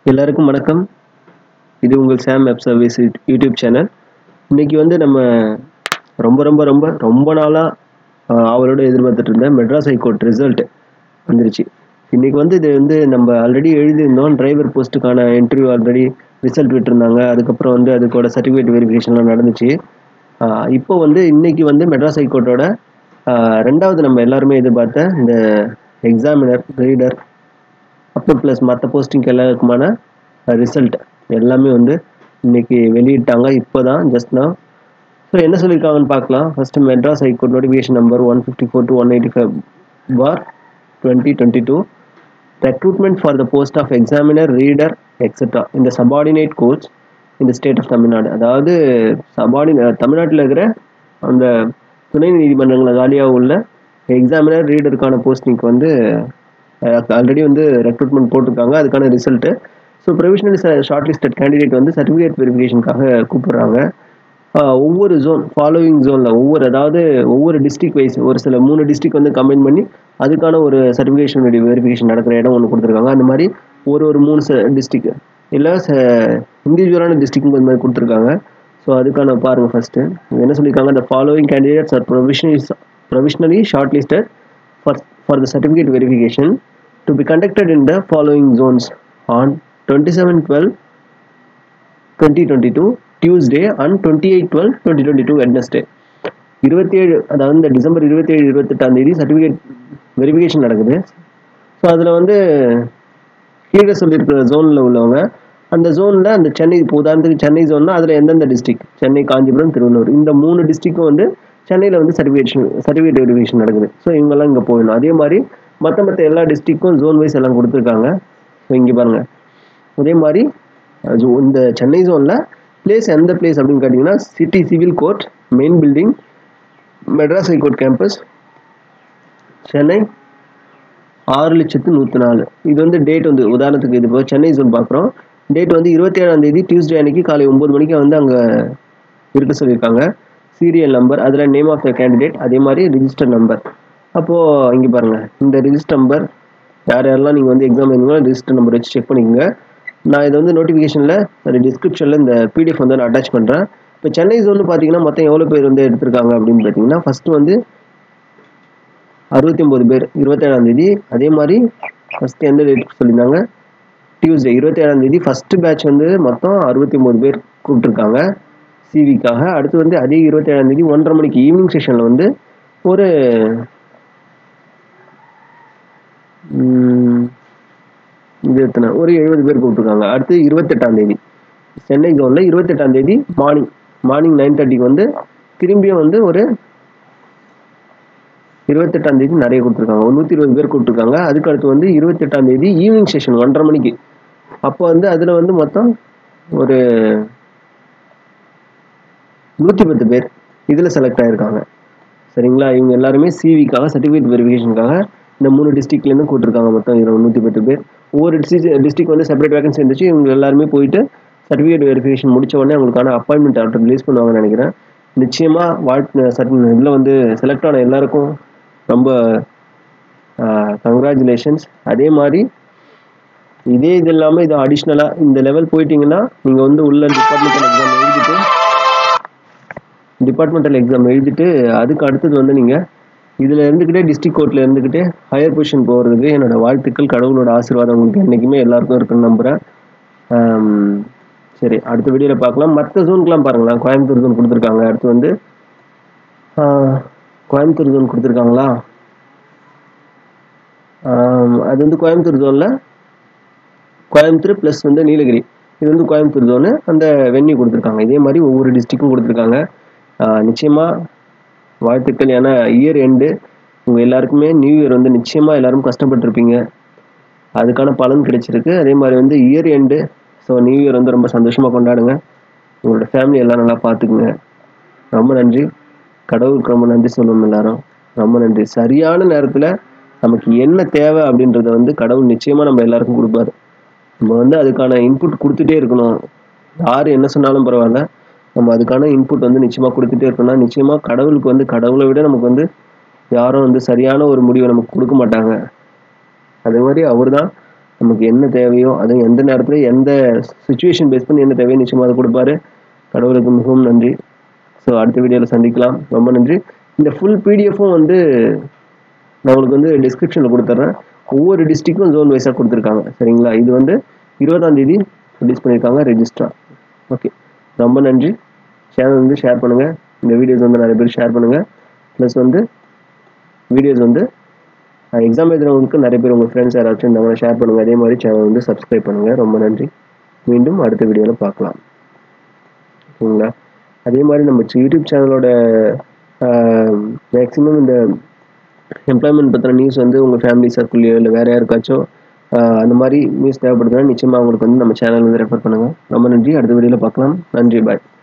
எல்லாருக்கும் வணக்கம் இது உங்கள் Sam web service YouTube channel இன்னைக்கு வந்து நம்ம ரொம்ப ரொம்ப ரொம்ப ரொம்ப நாளாக அவரோட எதிர்பார்த்துட்டு இருந்த மெட்ராஸ் ஹைகோர்ட் ரிசல்ட் வந்துருச்சு இன்னைக்கு வந்து இது வந்து நம்ம ஆல்ரெடி எழுதியிருந்தோம் டிரைவர் போஸ்ட்டுக்கான இன்டர்வியூ ஆல்ரெடி ரிசல்ட் விட்டுருந்தாங்க அதுக்கப்புறம் வந்து அதுக்கோட சர்டிஃபிகேட் வெரிஃபிகேஷன்லாம் நடந்துச்சு ஆஹ் இப்போ வந்து இன்னைக்கு வந்து மெட்ராஸ் ஹைகோர்ட்டோட ஆஹ் ரெண்டாவது நம்ம எல்லாருமே எதிர்பார்த்த இந்த எக்ஸாமினர் ரீடர் அப்புறம் ப்ளஸ் மற்ற போஸ்டிங்க்கு எல்லாருக்குமான ரிசல்ட் எல்லாமே வந்து இன்னைக்கு வெளியிட்டாங்க இப்போ தான் ஜஸ்ட் நான் ஸோ என்ன சொல்லியிருக்காங்கன்னு பார்க்கலாம் first Madras high court notification number one fifty four to one eighty five bar twenty twenty two recruitment for the post of examiner reader etcetera இந்த சபார்டினேட் கோர்ஸ் இந்த ஸ்டேட் ஆஃப் தமிழ்நாடு அதாவது சபார்டின தமிழ்நாட்டில் இருக்கிற அந்த துணை நீதிமன்றங்களில் காலியாக உள்ள எக்ஸாமினர் ரீடருக்கான போஸ்டிங்க்கு வந்து ஆல்ரெடி வந்து ரெக்ரூட்மெண்ட் போட்டிருக்காங்க அதுக்கான result so provisional short listed candidate வந்து சர்டிஃபிகேட் வெரிஃபிகேஷனுக்காக கூப்பிடுறாங்க ஆஹ் ஒவ்வொரு ஜோன் ஃபாலோவிங் ஜோனில் ஒவ்வொரு அதாவது ஒவ்வொரு டிஸ்ட்ரிக்ட் வைஸ் ஒரு சில மூணு டிஸ்ட்ரிக்ட் வந்து கம்பைன் பண்ணி அதுக்கான ஒரு சர்டிஃபிகேஷன் வெரிஃபிகேஷன் நடக்கிற இடம் ஒன்று கொடுத்துருக்காங்க அந்த மாதிரி ஒரு ஒரு மூணு டிஸ்ட்ரிக்ட் இல்லை இண்டிவிஜுவலான டிஸ்ட்ரிக்ட் இந்த மாதிரி கொடுத்துருக்காங்க ஸோ அதுக்கான பாருங்கள் ஃபஸ்ட்டு என்ன சொல்லியிருக்காங்க the following candidates are provisionally provisionally short listed for for the certificate verification to be conducted in the following zones on twenty seven twelve twenty twenty two Tuesday and twenty eight twelve twenty twenty two Wednesday இருபத்தி ஏழு அதாவது இந்த December இருபத்தி ஏழு இருபத்தெட்டாம் தேதி certificate verification நடக்குது so அதில் வந்து கீழே சொல்லியிருக்கிற ஜோனில் உள்ளவங்க அந்த ஜோனில் அந்த சென்னை இப்போ உதாரணத்துக்கு சென்னை ஜோன்னா அதில் எந்தெந்த டிஸ்ட்ரிக்ட் சென்னை காஞ்சிபுரம் திருவள்ளூர் இந்த மூணு டிஸ்ட்ரிக்டும் வந்து சென்னையில் வந்து சர்டிஃபிகேஷன் சர்டிஃபிகேட் வெரிஃபிகேஷன் நடக்குது ஸோ இவங்கெல்லாம் இங்கே போயிடணும் அதே மாதிரி மற்ற மற்ற எல்லா டிஸ்ட்ரிக்டும் ஜோன் வைஸ் எல்லாம் கொடுத்துருக்காங்க ஸோ இங்கே பாருங்கள் அதே மாதிரி அது இந்த சென்னை ஜோனில் பிளேஸ் எந்த பிளேஸ் அப்படின்னு கேட்டிங்கன்னா city civil court main building Madras high court campus Chennai ஆறு லட்சத்து நூற்றி நாலு இது வந்து டேட் வந்து உதாரணத்துக்கு இது இப்போ சென்னை ஜோன் பார்க்குறோம் டேட் வந்து இருபத்தி ஏழாம் தேதி டியூஸ்டே அன்னைக்கு காலை ஒம்பது மணிக்கு வந்து அங்கே இருக்க சொல்லியிருக்காங்க சீரியல் நம்பர் அதில் நேம் ஆஃப் த கேண்டிடேட் அதே மாதிரி ரிஜிஸ்டர் நம்பர் அப்போது இங்கே பாருங்கள் இந்த ரிஜிஸ்டர் நம்பர் யார் யாரெல்லாம் நீங்கள் வந்து எக்ஸாம் எழுதுங்களோ ரிஜிஸ்டர் நம்பர் வச்சு செக் பண்ணிக்கோங்க நான் இது வந்து நோட்டிஃபிகேஷனில் அந்த டிஸ்கிரிப்ஷனில் இந்த பிடிஎஃப் வந்து நான் அட்டாச் பண்ணுறேன் இப்போ சென்னை ஜோன் பார்த்தீங்கன்னா மொத்தம் எவ்வளோ பேர் வந்து எடுத்திருக்காங்க அப்படின்னு பார்த்தீங்கன்னா ஃபஸ்ட்டு வந்து அறுபத்தி ஒம்பது பேர் இருபத்தேழாம் தேதி அதே மாதிரி ஃபஸ்ட்டு எந்த டேட் சொல்லியிருந்தாங்க டியூஸ்டே இருபத்தேழாம் தேதி ஃபஸ்ட்டு பேட்ச் வந்து மொத்தம் அறுபத்தி ஒம்பது பேர் கூப்பிட்ருக்காங்க சிவிக்காக அடுத்து வந்து அதே இருபத்தேழாம் தேதி ஒன்றரை மணிக்கு ஈவினிங் செஷனில் வந்து ஒரு ம், இது எத்தனை ஒரு எழுபது பேர் கூப்பிட்ருக்காங்க அடுத்து இருபத்தெட்டாம் தேதி சென்னை ஜோனில் இருபத்தெட்டாம் தேதி மார்னிங் மார்னிங் நைன் தேர்ட்டிக்கு வந்து திரும்பியும் வந்து ஒரு இருபத்தெட்டாம் தேதி நிறைய கொடுத்துருக்காங்க ஒரு நூற்றி இருபது பேர் கொடுத்துருக்காங்க அதுக்கு அடுத்து வந்து இருபத்தெட்டாம் தேதி ஈவினிங் செஷன் ஒன்றரை மணிக்கு அப்போ வந்து அதில் வந்து மொத்தம் ஒரு நூற்றி பத்து பேர் இதில் செலக்ட் ஆகிருக்காங்க சரிங்களா இவங்க எல்லாருமே சிவிக்காக சர்டிஃபிகேட் வெரிஃபிகேஷனுக்காக இந்த மூணு டிஸ்ட்ரிக்ட்லேருந்து கூட்டிருக்காங்க மொத்தம் இருபது நூற்றி பத்து பேர் ஒவ்வொரு டிஸ்ட்ரிக் டிஸ்ட்ரிக் வந்து செப்பரேட் வேகன்சி இருந்துச்சு இவங்க எல்லாருமே போயிட்டு சர்டிஃபிகேட் வெரிஃபிகேஷன் முடிச்ச உடனே அவங்களுக்கான அப்பாயின்மெண்ட் ஆர்டர் ரிலீஸ் பண்ணுவாங்கன்னு நினைக்கிறேன் நிச்சயமாக வாழ்த்து சர்டிஃபிகேட் இதில் வந்து செலக்ட் ஆன எல்லாருக்கும் ரொம்ப கங்க்ராச்சுலேஷன்ஸ் அதே மாதிரி இதே இது இல்லாமல் இது அடிஷ்னலாக இந்த லெவல் போயிட்டீங்கன்னா நீங்கள் வந்து உள்ள டிபார்ட்மெண்டல் எக்ஸாம் எழுதிட்டு டிபார்ட்மெண்டல் எக்ஸாம் எழுதிட்டு அதுக்கு அடுத்தது வந்து நீங்கள் இதில் இருந்துக்கிட்டே டிஸ்ட்ரிக்ட் கோர்ட்டில் இருந்துக்கிட்டே ஹையர் பொசிஷன் போகிறதுக்கு என்னோட வாழ்த்துக்கள் கடவுளோட ஆசீர்வாதம் உங்களுக்கு என்றைக்குமே எல்லாருக்கும் இருக்குன்னு நம்புகிறேன் ஆம், சரி அடுத்த வீடியோவில் பார்க்கலாம் மற்ற ஜோனுக்குலாம் பாருங்களேன் கோயம்புத்தூர் ஜோன் கொடுத்துருக்காங்க அடுத்து வந்து ஆ, கோயம்புத்தூர் ஜோன் கொடுத்துருக்காங்களா ஆம், அது வந்து கோயம்புத்தூர் ஜோனில் கோயம்புத்தூர் ப்ளஸ் வந்து நீலகிரி இது வந்து கோயம்புத்தூர் ஜோனு அந்த வென்யூ கொடுத்துருக்காங்க இதே மாதிரி ஒவ்வொரு டிஸ்ட்ரிக்டும் கொடுத்துருக்காங்க நிச்சயமாக வாழ்த்துக்கள் ஏன்னா இயர் எண்டு உங்கள் எல்லாருக்குமே நியூ இயர் வந்து நிச்சயமாக எல்லாரும் கஷ்டப்பட்டிருப்பீங்க அதுக்கான பலன் கிடைச்சிருக்கு அதே மாதிரி வந்து year end so new year வந்து ரொம்ப சந்தோஷமாக கொண்டாடுங்க உங்களோட ஃபேமிலி எல்லாம் நல்லா பார்த்துக்குங்க ரொம்ப நன்றி கடவுளுக்கு ரொம்ப நன்றி சொல்லுவோம் எல்லாரும் ரொம்ப நன்றி சரியான நேரத்தில் நமக்கு என்ன தேவை அப்படின்றத வந்து கடவுள் நிச்சயமாக நம்ம எல்லாருக்கும் கொடுப்பாரு நம்ம வந்து அதுக்கான இன்புட் கொடுத்துட்டே இருக்கணும் யார் என்ன சொன்னாலும் பரவாயில்ல நம்ம அதுக்கான இன்புட் வந்து நிச்சயமாக கொடுத்துட்டே இருக்கணும்னா நிச்சயமாக கடவுளுக்கு வந்து கடவுளை விட நமக்கு வந்து யாரும் வந்து சரியான ஒரு முடிவை நமக்கு கொடுக்க மாட்டாங்க அதே மாதிரி அவர் தான் நமக்கு என்ன தேவையோ அதுவும் எந்த நேரத்தில் எந்த சுச்சுவேஷன் பேஸ் பண்ணி என்ன தேவையோ நிச்சயமாக அதை கொடுப்பாரு கடவுளுக்கு மிகவும் நன்றி ஸோ அடுத்த வீடியோவில் சந்திக்கலாம் ரொம்ப நன்றி இந்த ஃபுல் பிடிஎஃப்பும் வந்து நான் உங்களுக்கு வந்து டிஸ்கிரிப்ஷனில் கொடுத்துட்றேன் ஒவ்வொரு டிஸ்ட்ரிக்டும் ஜோன் வைஸாக கொடுத்துருக்காங்க சரிங்களா இது வந்து இருபதாம் தேதி ரிலீஸ் பண்ணியிருக்காங்க ரெஜிஸ்ட்ரா ஓகே ரொம்ப நன்றி சேனல் வந்து ஷேர் பண்ணுங்கள் இந்த வீடியோஸ் வந்து நிறைய பேர் ஷேர் பண்ணுங்கள் ப்ளஸ் வந்து வீடியோஸ் வந்து எக்ஸாம் எழுதுறவங்களுக்கு நிறைய பேர் உங்கள் ஃப்ரெண்ட்ஸ் யாராச்சும் இருந்தாங்கன்னா ஷேர் பண்ணுங்கள் அதே மாதிரி சேனல் வந்து சப்ஸ்கிரைப் பண்ணுங்கள் ரொம்ப நன்றி மீண்டும் அடுத்த வீடியோவில் பார்க்கலாம் ஓகேங்களா அதே மாதிரி நம்ம யூடியூப் சேனலோட மேக்ஸிமம் இந்த எம்ப்ளாய்மெண்ட் பற்றின நியூஸ் வந்து உங்கள் ஃபேமிலி சர்க்கிள்லையோ இல்லை வேறு யாருக்காச்சும் அந்த மாதிரி நியூஸ் தேவைப்படுதுன்னா நிச்சயமாக அவங்களுக்கு வந்து நம்ம சேனல் வந்து ரெஃபர் பண்ணுங்கள் ரொம்ப நன்றி அடுத்த வீடியோவில் பார்க்கலாம் நன்றி பாய்